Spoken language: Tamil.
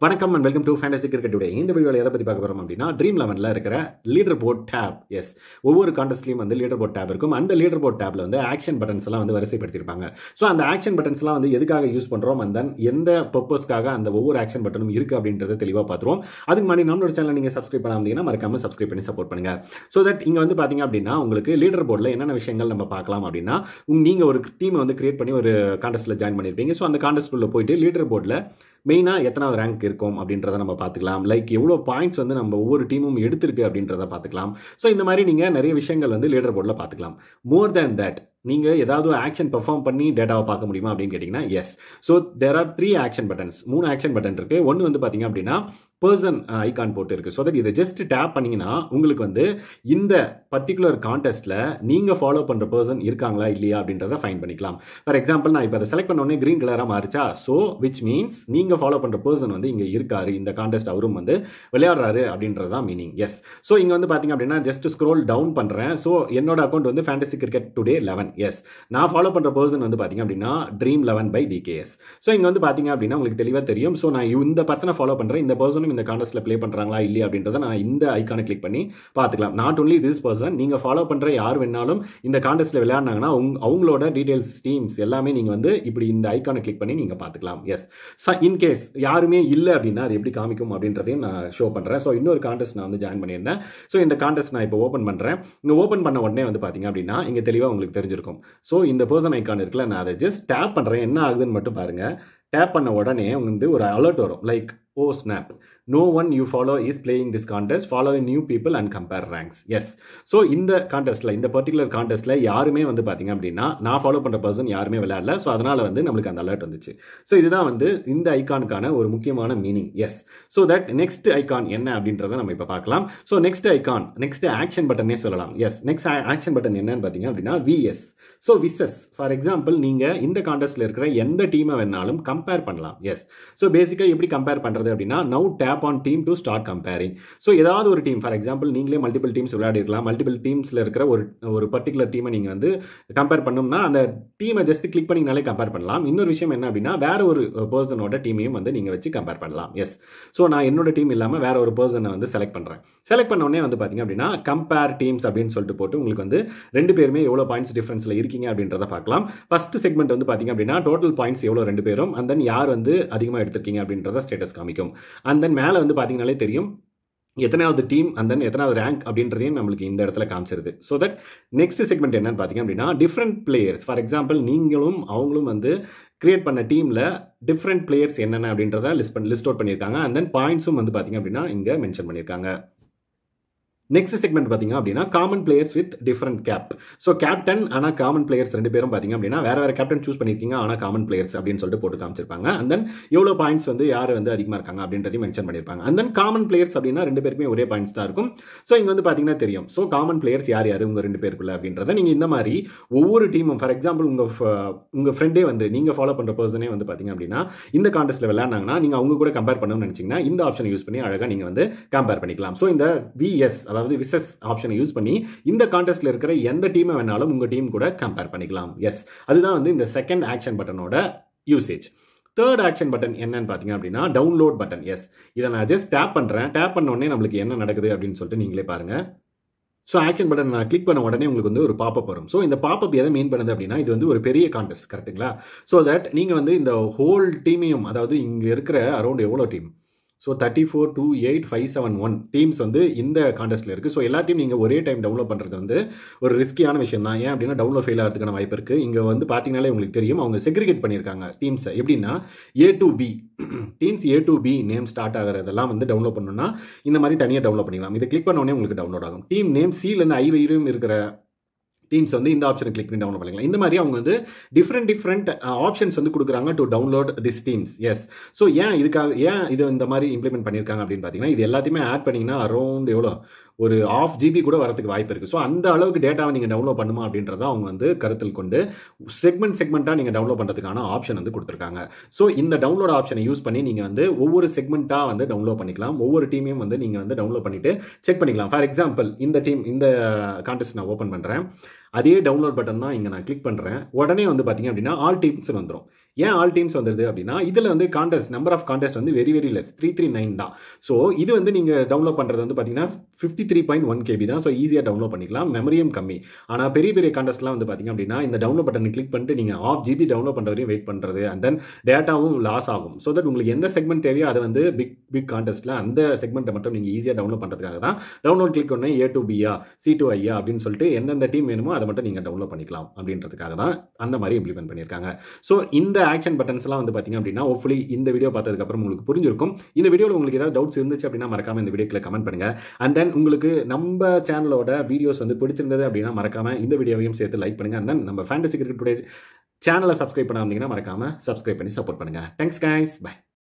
வணக்கம் and welcome to fantasy cricket today இந்த வீடியோவில் எதை பற்றி பார்க்க போகிறோம் அப்படின்னா ட்ரீம் லெவனில் இருக்கிற லீடர் போர்ட் டேப் எஸ் ஒவ்வொரு கான்டெஸ்ட்லையும் வந்து லீடர் போர்ட் டேப் இருக்கும் அந்த லீடர் போர்ட் டேப்பில் வந்து ஆக்ஷன் பட்டன்ஸ் எல்லாம் வந்து வரிசைப்படுத்தியிருப்பாங்க ஸோ அந்த ஆக்ஷன் பட்டன்ஸ்லாம் வந்து எதுக்காக யூஸ் பண்ணுறோம் அண்ட் தென் எந்த பர்பஸ்க்காக அந்த ஒவ்வொரு ஆக்ஷன் பட்டனும் இருக்குது அப்படின்றத தெளிவாக பார்த்துருவோம் அதுக்கு முன்னாடி நம்மளோட சேனல் நீங்கள் சப்ஸ்கிரைப் பண்ணாமீங்கன்னா மறக்காம சப்ஸ்கிரைப் பண்ணி சப்போர்ட் பண்ணுங்க ஸோ தட் இங்கே வந்து பார்த்தீங்க அப்படின்னா உங்களுக்கு லீடர் போர்டில் என்னென்ன விஷயங்கள் நம்ம பார்க்கலாம் அப்படின்னா நீங்கள் ஒரு டீமை வந்து கிரியேட் பண்ணி ஒரு கான்டெஸ்ட்டில் ஜாயின் பண்ணியிருப்பீங்க ஸோ அந்த கான்டெஸ்ட்டுள்ள போயிட்டு லீடர் போர்டில் மெயினாக எத்தனாவது ரேங்க் இருக்கும் அப்படின்றத நம்ம பார்த்துக்கலாம் லைக் எவ்வளோ பாயிண்ட்ஸ் வந்து நம்ம ஒவ்வொரு டீமும் எடுத்திருக்கு அப்படின்றத பார்த்துக்கலாம் ஸோ இந்த மாதிரி நீங்கள் நிறைய விஷயங்கள் வந்து லீடர் போர்டில் பார்த்துக்கலாம் மோர் தேன் தட் நீங்கள் ஏதாவது ஆக்ஷன் பெர்ஃபார்ம் பண்ணி டேட்டாவை பார்க்க முடியுமா அப்படின்னு கேட்டிங்கன்னா yes so there are three action buttons மூணு ஆக்ஷன் பட்டன் இருக்குது ஒன்று வந்து பார்த்தீங்க அப்படின்னா பர்சன் ஐகான் போட்டு இருக்குது ஸோ தட் இதை ஜஸ்ட் டேப் பண்ணிங்கன்னா உங்களுக்கு வந்து இந்த பர்டிகுலர் கான்டெஸ்ட்டில் நீங்கள் ஃபாலோ பண்ணுற பர்சன் இருக்காங்களா இல்லையா அப்படின்றத ஃபைன் பண்ணிக்கலாம் ஃபார் எக்ஸாம்பிள் நான் இப்போ அதை செலக்ட் பண்ண உடனே க்ரீன் கலராக மாறிச்சா ஸோ விச் மீன்ஸ் நீங்கள் ஃபாலோ பண்ணுற பர்சன் வந்து இங்கே இருக்காரு இந்த கான்டெஸ்ட் அவரும் வந்து விளையாடுறாரு அப்படின்றது தான் மீனிங் எஸ் ஸோ இங்கே வந்து பார்த்தீங்க அப்படின்னா ஜஸ்ட் ஸ்க்ரோல் டவுன் பண்ணுறேன் ஸோ என்னோட அக்கௌண்ட் வந்து fantasy cricket today eleven yes நான் ஃபாலோ பண்ணுற பர்சன் வந்து பார்த்தீங்க அப்படின்னா dream eleven by DKS so இங்கே வந்து பார்த்தீங்க அப்படின்னா உங்களுக்கு தெளிவாக தெரியும் ஸோ நான் இந்த பர்சனை ஃபாலோ பண்ணுறேன் இந்த பர்சனும் இந்த கான்டெஸ்ட்டில் ப்ளே பண்ணுறாங்களா இல்லையா அப்படின்றத நான் இந்த ஐக்கானை கிளிக் பண்ணி பார்த்துக்கலாம் நாட் ஒன்லி திஸ் பர்சன் நீங்கள் ஃபாலோ பண்ணுற யார் வேணாலும் இந்த கான்டெஸ்ட்டில் விளையாடினாங்கன்னா உங் அவங்களோட டீடைல்ஸ் டீம்ஸ் எல்லாமே நீங்கள் வந்து இப்படி இந்த ஐக்கானை கிளிக் பண்ணி நீங்கள் பார்த்துக்கலாம் எஸ் ஸோ இன்கேஸ் யாருமே இல்லை அப்படின்னா அது எப்படி காமிக்கும் அப்படின்றதையும் நான் ஷோ பண்ணுறேன் ஸோ இன்னொரு கான்டெஸ்ட் நான் வந்து ஜாயின் பண்ணியிருந்தேன் ஸோ இந்த கான்டெஸ்ட் நான் இப்போ ஓப்பன் பண்ணுறேன் இங்கே ஓப்பன் பண்ண உடனே வந்து பார்த்தீங்க அப்படின்னா இங்கே தெளிவாக உங்களுக்கு தெரிஞ்சிருக்கும் ஸோ இந்த பர்சன் ஐக்கான் இருக்குல்ல நான் அதை ஜஸ்ட் டேப் பண்ணுறேன் என்ன ஆகுதுன்னு மட்டும் பாருங்கள் டேப் பண்ண உடனே வந்து ஒரு அலர்ட் வரும் like oh snap no one you follow is playing this contest follow new people and compare ranks yes so இந்த கான்டெஸ்ட்டில் இந்த பர்டிகுலர் கான்டெஸ்ட்டில் யாருமே வந்து பார்த்தீங்க அப்படின்னா நான் ஃபாலோ பண்ணுற பர்சன் யாருமே விளையாடல ஸோ அதனால் வந்து நம்மளுக்கு அந்த அலர்ட் வந்துச்சு ஸோ இதுதான் வந்து இந்த ஐக்கானுக்கான ஒரு முக்கியமான meaning yes so that next icon என்ன அப்படின்றத நம்ம இப்போ பார்க்கலாம் so next icon next action பட்டனே சொல்லலாம் எஸ் நெக்ஸ்ட் ஆக்ஷன் பட்டன் என்னன்னு பார்த்தீங்க அப்படின்னா VS so versus for example நீங்கள் இந்த கான்டெஸ்ட்டில் இருக்கிற எந்த டீமை வேணாலும் கம்பேர் பண்ணலாம் எஸ் ஸோ பேசிக்காக எப்படி கம்பேர் பண்ணுறது அப்படின்னா now tap on team to start comparing so ஏதாவது ஒரு டீம் ஃபார் எக்ஸாம்பிள் நீங்களே மல்டிபிள் டீம்ஸ் விளையாடிருக்கலாம் மல்டிபிள் டீம்ஸில் இருக்கிற ஒரு ஒரு பர்டிகுலர் டீமை நீங்கள் வந்து கம்பேர் பண்ணோம்னா அந்த டீமை ஜஸ்ட் கிளிக் பண்ணிங்கனாலே கம்பேர் பண்ணலாம் இன்னொரு விஷயம் என்ன அப்படின்னா வேற ஒரு பர்சனோட டீமையும் வந்து நீங்கள் வச்சு கம்பேர் பண்ணலாம் எஸ் ஸோ நான் என்னோட டீம் இல்லாமல் வேற ஒரு பர்சனை வந்து செலக்ட் பண்ணுறேன் செலக்ட் பண்ண உடனே வந்து பார்த்தீங்க அப்படின்னா கம்பேர் டீம்ஸ் அப்படின்னு சொல்லிட்டு போட்டு உங்களுக்கு வந்து ரெண்டு பேருமே எவ்வளோ பாயிண்ட்ஸ் டிஃபரன்ஸில் இருக்கீங்க அப்படின்றத பார்க்கலாம் ஃபர்ஸ்ட் செக்மெண்ட் வந்து பார்த்தீங்க அப்படின்னா டோட்டல் பாயிண்ட்ஸ் எவ்வளோ ரெண்டு பேரும் அண்ட் தென் யார் வந்து அதிகமாக எடுத்திருக்கீங்க அப்படின்றத ஸ்டேட்டஸ் காமிக்கும் அண்ட் தென் மேலே வந்து பார்த்தீங்கனாலே தெரியும் எத்தனாவது டீம் அண்ட் தென் எத்தனாவது ரேங்க் அப்படின்றதையும் நம்மளுக்கு இந்த இடத்துல காமிச்சிருது ஸோ தட் நெக்ஸ்ட் செக்மெண்ட் என்னன்னு பார்த்தீங்க அப்படின்னா டிஃப்ரெண்ட் பிளேயர்ஸ் ஃபார் எக்ஸாம்பிள் நீங்களும் அவங்களும் வந்து கிரியேட் பண்ண டீமில் டிஃப்ரெண்ட் பிளேயர்ஸ் என்னென்ன அப்படின்றத லிஸ்ட் பண்ணி லிஸ்ட் அவுட் பண்ணியிருக்காங்க அண்ட் தென் பாயிண்ட்ஸும் வந்து பார்த்தீங்க அப்படின்னா இங்கே மென்ஷன் பண்ணியிருக்காங்க நெக்ஸ்ட் செக்மெண்ட் பார்த்தீங்க அப்படின்னா common players with different cap so captain ஆனால் காமன் பிளேயர்ஸ் ரெண்டு பேரும் பார்த்தீங்க அப்படின்னா வேற வேற கேப்டன் சூஸ் பண்ணியிருக்கீங்க ஆனால் காமன் பிளேயர்ஸ் அப்படின்னு சொல்லிட்டு போட்டு காமிச்சிருப்பாங்க அண்ட் தென் எவ்வளோ பாயிண்ட்ஸ் வந்து யார் வந்து அதிகமாக இருக்காங்க அப்படின்றதையும் மென்ஷன் பண்ணியிருப்பாங்க அண்ட் தென் காமன் பிளேயர்ஸ் அப்படின்னா ரெண்டு பேருக்குமே ஒரே பாயிண்ட்ஸ் தான் இருக்கும் ஸோ இங்கே வந்து பார்த்தீங்கன்னா தெரியும் ஸோ காமன் பிளேயர்ஸ் யார் யார் உங்கள் ரெண்டு பேருக்குள்ள அப்படின்றத நீங்கள் இந்த மாதிரி ஒவ்வொரு டீமும் ஃபார் எக்ஸாம்பிள் உங்கள் உங்கள் ஃப்ரெண்டே வந்து நீங்கள் ஃபாலோ பண்ணுற பர்சனே வந்து பார்த்தீங்க அப்படின்னா இந்த கான்டெஸ்ட்டில் விளையாடினாங்கன்னா நீங்கள் அவங்க கூட கம்பேர் பண்ணணும்னு நினச்சிங்கன்னா இந்த ஆப்ஷனை யூஸ் பண்ணி அழகாக நீங்கள் வந்து கம்பேர் பண்ணிக்கலாம் ஸோ இந்த விஎஸ் அதாவது விசஸ் ஆப்ஷனை யூஸ் பண்ணி இந்த கான்டெஸ்ட்டில் இருக்கிற எந்த டீமை வேணாலும் உங்கள் டீம் கூட கம்பேர் பண்ணிக்கலாம் எஸ் அதுதான் வந்து இந்த செகண்ட் ஆக்ஷன் பட்டனோட யூசேஜ் தேர்ட் ஆக்ஷன் பட்டன் என்னன்னு பார்த்தீங்க அப்படின்னா டவுன்லோட் பட்டன் எஸ் இதை நான் ஜஸ்ட் டேப் பண்ணுறேன் டேப் பண்ண உடனே நம்மளுக்கு என்ன நடக்குது அப்படின்னு சொல்லிட்டு நீங்களே பாருங்கள் ஸோ ஆக்ஷன் பட்டன் நான் கிளிக் பண்ண உடனே உங்களுக்கு வந்து ஒரு பாப்பப் வரும் ஸோ இந்த பாப்பப் எதை மீன் பண்ணுது அப்படின்னா இது வந்து ஒரு பெரிய கான்டெஸ்ட் கரெக்ட்டுங்களா ஸோ தட் நீங்கள் வந்து இந்த ஹோல் டீமையும் அதாவது இங்கே இருக்கிற அரௌண்ட் எவ்வளோ team so thirty four two eight five seven one teams வந்து இந்த கான்டெஸ்ட்டில் இருக்குது ஸோ எல்லாத்தையும் நீங்கள் ஒரே டைம் டவுன்லோட் பண்ணுறது வந்து ஒரு ரிஸ்கியான விஷயம் தான் ஏன் அப்படின்னா டவுன்லோட் ஃபெயில் ஆகிறதுக்கான வாய்ப்பு இருக்குது இங்கே வந்து பார்த்தீங்கனாலே உங்களுக்கு தெரியும் அவங்க செக்ரிகேட் பண்ணியிருக்காங்க டீம்ஸை எப்படின்னா A to B teams A to B name start ஆகிறதெல்லாம் வந்து டவுன்லோட் பண்ணணும்னா இந்த மாதிரி தனியாக டவுன்லோட் பண்ணிக்கலாம் இதை கிளிக் பண்ண உடனே உங்களுக்கு டவுன்லோட் ஆகும் டீம் நேம் சிலேருந்து ஐ வரையும் இருக்கிற டீம்ஸ் வந்து இந்த ஆப்ஷனை கிளிக் பண்ணி டவுன்லோட் பண்ணிக்கலாம் இந்த மாதிரி அவங்க வந்து டிஃப்ரெண்ட் டிஃப்ரெண்ட் ஆப்ஷன்ஸ் வந்து கொடுக்குறாங்க to download this teams yes so ஏன் இதுக்காக ஏன் இது இந்த மாதிரி இம்ப்ளிமெண்ட் பண்ணியிருக்காங்க அப்படின்னு பார்த்தீங்கன்னா இது எல்லாத்தையுமே ஆட் பண்ணிங்கன்னா அரௌண்ட் எவ்வளோ ஒரு ஆஃப் ஜிபி கூட வரதுக்கு வாய்ப்பு இருக்குது ஸோ அந்த அளவுக்கு டேட்டாவை நீங்கள் டவுன்லோட் பண்ணுமா அப்படின்றத அவங்க வந்து கருத்தில் கொண்டு செக்மெண்ட் செக்மெண்ட்டாக நீங்கள் டவுன்லோட் பண்ணுறதுக்கான ஆப்ஷன் வந்து கொடுத்துருக்காங்க ஸோ இந்த டவுன்லோட் ஆப்ஷனை யூஸ் பண்ணி நீங்கள் வந்து ஒவ்வொரு செக்மெண்ட்டாக வந்து டவுன்லோட் பண்ணிக்கலாம் ஒவ்வொரு டீமையும் வந்து நீங்கள் வந்து டவுன்லோட் பண்ணிவிட்டு செக் பண்ணிக்கலாம் ஃபார் எக்ஸாம்பிள் இந்த டீம் இந்த கான்டெஸ்ட் நான் ஓப்பன் பண்ணுறேன் அதே டவுன்லோட் பட்டன் தான் இங்கே நான் கிளிக் பண்ணுறேன் உடனே வந்து பார்த்தீங்க அப்படின்னா ஆல் டீம்ஸ் வந்துடும் ஏன் ஆல் டீம்ஸ் வந்துடுது அப்படின்னா இதில் வந்து கான்டெஸ்ட் நம்பர் ஆஃப் கான்டெஸ்ட் வந்து very very less three three nine தான் ஸோ இது வந்து நீங்கள் டவுன்லோட் பண்ணுறது வந்து பார்த்தீங்கன்னா fifty three point one KB தான் ஸோ ஈஸியாக டவுன்லோட் பண்ணிக்கலாம் மெமரியும் கம்மி ஆனால் பெரிய பெரிய கான்டெஸ்ட்லாம் வந்து பார்த்தீங்க அப்படின்னா இந்த டவுன்லோட் பட்டன் கிளிக் பண்ணிட்டு நீங்கள் ஆஃப் ஜிபி டவுன்லோட் பண்ணுற வரையும் வெயிட் பண்ணுறது அண்ட் தென் டேட்டாவும் லாஸ் ஆகும் ஸோ தட் உங்களுக்கு எந்த செக்மெண்ட் தேவையோ அதை வந்து பிக் பிக் கான்டெஸ்ட்டில் அந்த செக்மெண்ட்டை மட்டும் நீங்கள் ஈஸியாக டவுன்லோட் பண்ணுறதுக்காக தான் டவுன்லோட் கிளிக் பண்ணி ஏ டு பியா சி டு ஐயா அப்படின்னு சொல்லிட்டு எந்தெந்த டீம் வேணுமோ அதை மட்டும் நீங்கள் டவுன்லோட் பண்ணிக்கலாம் அப்படின்றதுக்காக தான் அந்த மாதிரி இம்ப்ளிமெண்ட் பண்ணியிருக்காங்க ஸோ இந்த ஆக்ஷன் பட்டன்ஸ்லாம் வந்து பார்த்தீங்க அப்படின்னா ஹோப்ஃபுல்லி இந்த வீடியோ பார்த்ததுக்கப்புறம் உங்களுக்கு புரிஞ்சிருக்கும் இந்த வீடியோவில் உங்களுக்கு ஏதாவது டவுட்ஸ் இருந்துச்சு அப்படின்னா மறக்காம இந்த வீடியோக்கில் கமெண்ட் பண்ணுங்க அண்ட் தென் உங்களுக்கு நம்ம சேனலோட வீடியோஸ் வந்து பிடிச்சிருந்தது அப்படின்னா மறக்காம இந்த வீடியோவையும் சேர்த்து லைக் பண்ணுங்க அண்ட் தென் நம்ம ஃபேண்டசி கிரிக்கெட் சேனலை சப்ஸ்கிரைப் பண்ணாமீங்கன்னா மறக்காம சப்ஸ்கிரைப் பண்ணி சப்போர்ட் பண்ணுங்க தேங்க்ஸ் கைஸ் பை